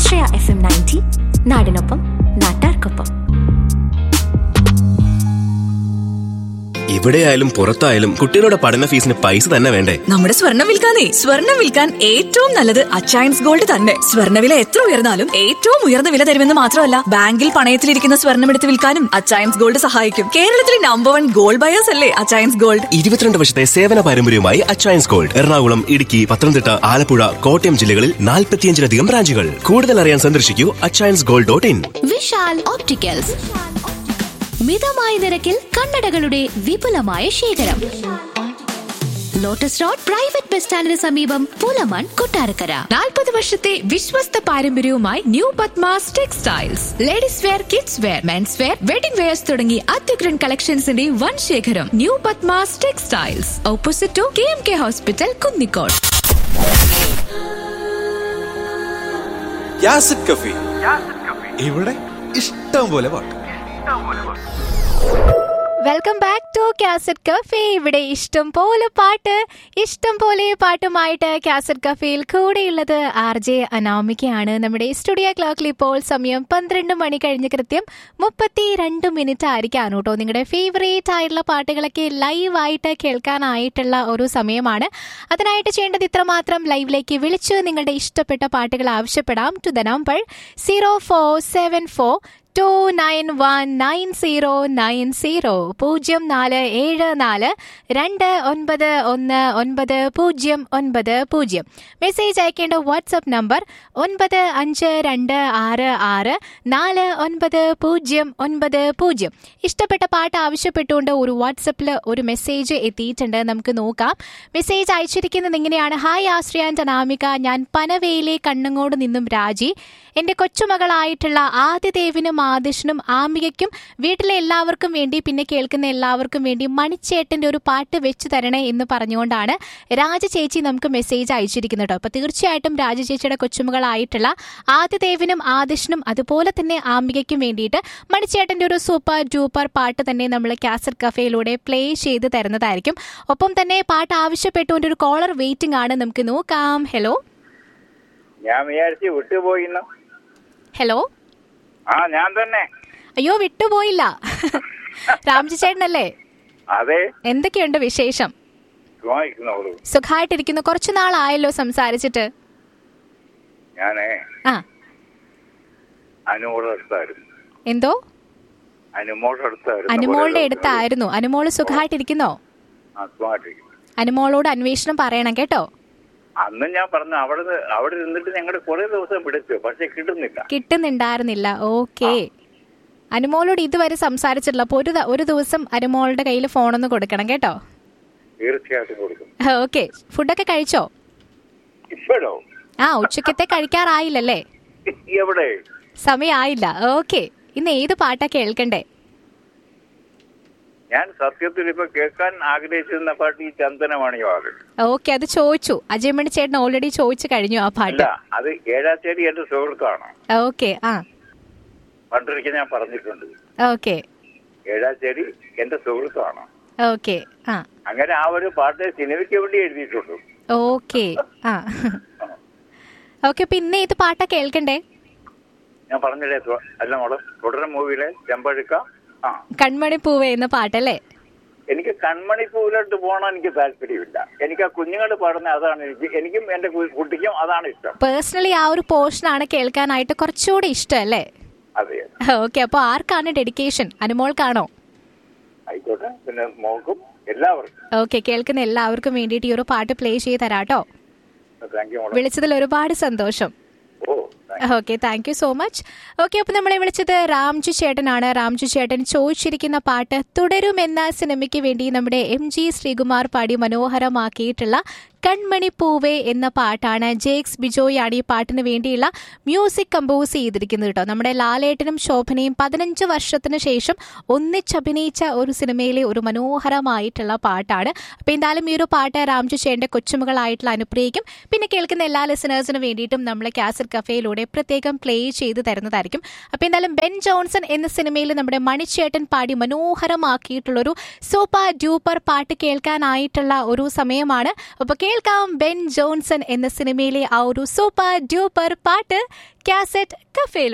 ആശ്രയ F M ninety നാടിനൊപ്പം നാട്ടാർക്കൊപ്പം എവിടെയായാലും പുറത്തായാലും കുട്ടികളുടെ പഠന ഫീസിന് പൈസ തന്നെ വേണ്ടേ നമ്മുടെ സ്വർണം വിൽക്കാനേ സ്വർണം വിൽക്കാൻ ഏറ്റവും നല്ലത് അച്ചയൻസ് ഗോൾഡ് തന്നെ സ്വർണ്ണവില എത്ര ഉയർന്നാലും ഏറ്റവും ഉയർന്ന വില തരുമെന്ന് മാത്രമല്ല ബാങ്കിൽ പണയത്തിലിരിക്കുന്ന സ്വർണം എടുത്ത് വിൽക്കാനും അച്ചയൻസ് ഗോൾഡ് സഹായിക്കും കേരളത്തിലെ നമ്പർ വൺ ഗോൾഡ് ബയേഴ്സ് അല്ലേ അച്ചയൻസ് ഗോൾഡ് ഇരുപത്തിരണ്ട് വർഷത്തെ സേവന പാരമ്പര്യവുമായി അച്ചയൻസ് ഗോൾഡ് എറണാകുളം ഇടുക്കി പത്തനംതിട്ട ആലപ്പുഴ കോട്ടയം ജില്ലകളിൽ നാൽപ്പത്തിയഞ്ചിലധികം ബ്രാഞ്ചുകൾ കൂടുതൽ അറിയാൻ സന്ദർശിക്കൂ Achayans gold dot in Vishal opticals മിതമായ നിരക്കിൽ കണ്ണടകളുടെ വിപുലമായ ശേഖരം ലോട്ടസ് റോഡ് പ്രൈവറ്റ് ബസ് സ്റ്റാൻഡിന് സമീപം പൂലമാൻ കൊട്ടാരക്കര നാൽപ്പത് വർഷത്തെ വിശ്വസ്ത പാരമ്പര്യവുമായി new Padmas textiles ladies wear kids wear mens wear wedding wears തുടങ്ങി അത്യുഗ്രൻ കളക്ഷൻസിന്റെ വൻ ശേഖരം new Padmas textiles opposite to K M K hospital Kunnicode യാസിഡ് കഫി ഇവിടെ ഇഷ്ടം പോലെ പാട്ട് welcome back to cassette cafe ഇവിടെ ഇഷ്ടം പോലെ പാട്ട് ഇഷ്ടം പോലെ പാട്ടുമായിട്ട് കാസറ്റ് കഫേയിൽ കൂടെയുള്ളത് ആർ ജെ അനാമികയാണ് നമ്മുടെ സ്റ്റുഡിയോ ക്ലോക്കിൽ ഇപ്പോൾ സമയം പന്ത്രണ്ട് മണി കഴിഞ്ഞ് കൃത്യം മുപ്പത്തി രണ്ട് മിനിറ്റ് ആയിരിക്കാണ് കേട്ടോ നിങ്ങളുടെ ഫേവറേറ്റ് ആയിട്ടുള്ള പാട്ടുകളൊക്കെ ലൈവായിട്ട് കേൾക്കാനായിട്ടുള്ള ഒരു സമയമാണ് അതിനായിട്ട് ചെയ്യേണ്ടത് ഇത്രമാത്രം ലൈവിലേക്ക് വിളിച്ച് നിങ്ങളുടെ ഇഷ്ടപ്പെട്ട പാട്ടുകൾ ആവശ്യപ്പെടാം to the number zero four seven four two nine one nine zero nine zero പൂജ്യം നാല് ഏഴ് നാല് രണ്ട് ഒൻപത് ഒന്ന് ഒൻപത് പൂജ്യം ഒൻപത് പൂജ്യം മെസ്സേജ് അയക്കേണ്ട വാട്സപ്പ് നമ്പർ ഒൻപത് അഞ്ച് രണ്ട് ആറ് ആറ് നാല് ഒൻപത് പൂജ്യം ഒൻപത് പൂജ്യം ഇഷ്ടപ്പെട്ട പാട്ട് ആവശ്യപ്പെട്ടുകൊണ്ട് ഒരു വാട്സപ്പിൽ ഒരു മെസ്സേജ് എത്തിയിട്ടുണ്ട് നമുക്ക് നോക്കാം മെസ്സേജ് അയച്ചിരിക്കുന്നത് ഇങ്ങനെയാണ് ഹായ് ആശ്രയ അനാമിക ഞാൻ പനവേയിലെ കണ്ണങ്ങോട് നിന്നും രാജി എൻ്റെ കൊച്ചുമകളായിട്ടുള്ള ആദിദേവിനും ആദിഷിനും ആമികയ്ക്കും വീട്ടിലെ എല്ലാവർക്കും വേണ്ടി പിന്നെ കേൾക്കുന്ന എല്ലാവർക്കും വേണ്ടി മണിച്ചേട്ടൻ്റെ ഒരു പാട്ട് വെച്ച് തരണേ എന്ന് പറഞ്ഞുകൊണ്ടാണ് രാജ ചേച്ചി നമുക്ക് മെസ്സേജ് അയച്ചിരിക്കുന്നത് കേട്ടോ അപ്പോൾ തീർച്ചയായിട്ടും രാജ ചേച്ചിയുടെ കൊച്ചുമകളായിട്ടുള്ള ആദിദേവിനും ആദിഷിനും അതുപോലെ തന്നെ ആമികയ്ക്കും വേണ്ടിയിട്ട് മണിച്ചേട്ടൻ്റെ ഒരു സൂപ്പർ ഡൂപ്പർ പാട്ട് തന്നെ നമ്മൾ കാസറ്റ് കഫേയിലൂടെ പ്ലേ ചെയ്ത് തരുന്നതായിരിക്കും ഒപ്പം തന്നെ പാട്ട് ആവശ്യപ്പെട്ടുകൊണ്ട് ഒരു കോളർ വെയിറ്റിംഗ് ആണ് നമുക്ക് നോക്കാം ഹലോ ഞാൻ വിചാരിച്ച് വിട്ടുപോയിന്ന് ഹലോ ആ ഞാൻ തന്നെ അയ്യോ വിട്ടുപോയില്ല രാംജി ചേട്ടനല്ലേ അതെ എന്തൊക്കെയുണ്ട് വിശേഷം ചുമ്മാ സുഖമായിട്ടിരിക്കുന്നു കുറച്ചു നാളായല്ലോ സംസാരിച്ചിട്ട് ഞാനേ ആ അനുമോളുടെ അടുത്തായിരുന്നു എന്തോ അനുമോളുടെ അടുത്തായിരുന്നു അനുമോളുടെ അടുത്തായിരുന്നു അനുമോള് സുഖമായിട്ടിരിക്കുന്നോ ആ, സുഖമായിട്ടിരിക്കുന്നു. അനുമോളോട് അന്വേഷണം പറയണം കേട്ടോ അന്ന് ഞാൻ പറഞ്ഞു അവിടെ അവിടെ ഇരുന്നിട്ട് ഞങ്ങൾ കുറെ ദിവസം പിടിച്ചു പക്ഷെ കിട്ടുന്നില്ല കിട്ടുന്നുണ്ടായിരുന്നില്ല ഓക്കെ അനുമോളോട് ഇതുവരെ സംസാരിച്ചിട്ടില്ല അപ്പൊ ഒരു ദ- ഒരു ദിവസം അനുമോളുടെ കയ്യിൽ ഫോണൊന്ന് കൊടുക്കണം കേട്ടോ തീർച്ചയായിട്ടും കൊടുക്കും ഓക്കെ ഫുഡൊക്കെ കഴിച്ചോ ഇപ്പോഴോ ആ ഉച്ചക്കത്തെ കഴിക്കാറായില്ലല്ലേ എവിടെ സമയമായില്ല ഓക്കെ ഇന്ന് ഏത് പാട്ടാ കേൾക്കണ്ടേ ഞാൻ സത്യത്തിൽ ഇപ്പൊ കേൾക്കാൻ ആഗ്രഹിച്ചിരുന്ന പാട്ട് ഈ ചന്ദനമണിയാകും ഓക്കെ അത് ചോദിച്ചു അജയമണി ചേട്ടൻ ഓൾറെഡി ചോദിച്ചു കഴിഞ്ഞു ആ അല്ല പാട്ട് അത് ഏഴാച്ചേരി എന്റെ സുഹൃത്താണ് ഓക്കെ ആ പണ്ടൊരിക്കൽ ഞാൻ പറഞ്ഞിട്ടുണ്ട് ഓക്കെ ഏഴാച്ചേരി എന്റെ സുഹൃത്താണ് ഓക്കെ ആ അങ്ങനെ ആ ഒരു പാട്ട് സിനിമയ്ക്ക് വേണ്ടി എഴുതിയിട്ടുണ്ട് ഓക്കെ ആ ഓക്കെ അപ്പൊ ഇന്ന് ഏത് പാട്ടാ കേൾക്കണ്ടേ ഞാൻ പറഞ്ഞില്ലേ തു- അല്ല മോളെ തുടർ മൂവിയിലെ ചെമ്പഴുക്ക ആ കൺമണി പൂവേ എന്ന പാട്ടല്ലേ എനിക്ക് കൺമണി പൂവിലോട്ട് പോകണം എനിക്ക് താല്പര്യമില്ല എനിക്ക് ആ കുഞ്ഞുങ്ങൾ പാടുന്ന അതാണ് എനിക്ക് എനിക്കും എന്റെ കു- കുട്ടിക്കും അതാണ് ഇഷ്ടം പേഴ്സണലി ആ ഒരു പോർഷനാണ് കേൾക്കാനായിട്ട് കുറച്ചുകൂടി ഇഷ്ടം അല്ലേ അതെ ഓക്കെ അപ്പൊ ആർക്കാണ് ഡെഡിക്കേഷൻ അനുമോൾക്കാണോ ആയിക്കോട്ടെ പിന്നെ മോൾക്കും എല്ലാവർക്കും ഓക്കെ കേൾക്കുന്ന എല്ലാവർക്കും വേണ്ടിയിട്ട് ഈ ഒരു പാട്ട് പ്ലേ ചെയ്ത് തരാട്ടോ താങ്ക് യു മോളെ വിളിച്ചതിൽ ഒരുപാട് സന്തോഷം ഓ okay thank you so much okay അപ്പോൾ നമ്മളെ വിളിച്ചത് രാംജു ചേട്ടനാണ് രാംജു ചേട്ടൻ ചോദിച്ചിരിക്കുന്ന പാട്ട് തുടരുമെന്ന സിനിമയ്ക്ക് വേണ്ടി നമ്മുടെ എം ജി ശ്രീകുമാർ പാടി മനോഹരമാക്കിയിട്ടുള്ള കൺമണി പൂവേ എന്ന പാട്ടാണ് ജേക്സ് ബിജോയാണ് ഈ പാട്ടിന് വേണ്ടിയുള്ള മ്യൂസിക് കമ്പോസ് ചെയ്തിരിക്കുന്നത് കേട്ടോ നമ്മുടെ ലാലേട്ടനും ശോഭനയും പതിനഞ്ച് വർഷത്തിന് ശേഷം ഒന്നിച്ചഭിനയിച്ച ഒരു സിനിമയിലെ ഒരു മനോഹരമായിട്ടുള്ള പാട്ടാണ് അപ്പോൾ എന്തായാലും ഈ ഒരു പാട്ട് രാംജു ചേട്ടൻ്റെ കൊച്ചുമകളായിട്ടുള്ള അനുപ്രിയയ്ക്കും പിന്നെ കേൾക്കുന്ന എല്ലാ ലിസണേഴ്സിനും വേണ്ടിയിട്ടും നമ്മൾ കാസറ്റ് കഫേയിലൂടെ പ്രത്യേകം പ്ലേ ചെയ്ത് തരുന്നതായിരിക്കും അപ്പോൾ എന്തായാലും ബെൻ ജോൺസൺ എന്ന സിനിമയിൽ നമ്മുടെ മണിച്ചേട്ടൻ പാടി മനോഹരമാക്കിയിട്ടുള്ളൊരു സൂപ്പർ ഡ്യൂപ്പർ പാട്ട് കേൾക്കാനായിട്ടുള്ള ഒരു സമയമാണ് അപ്പോൾ കേൾക്കാം ബെൻ ജോൺസൺ എന്ന സിനിമയിലെ ആ ഒരു സൂപ്പർ ഡ്യൂപ്പർ പാട്ട് കാസറ്റ് കഫേൽ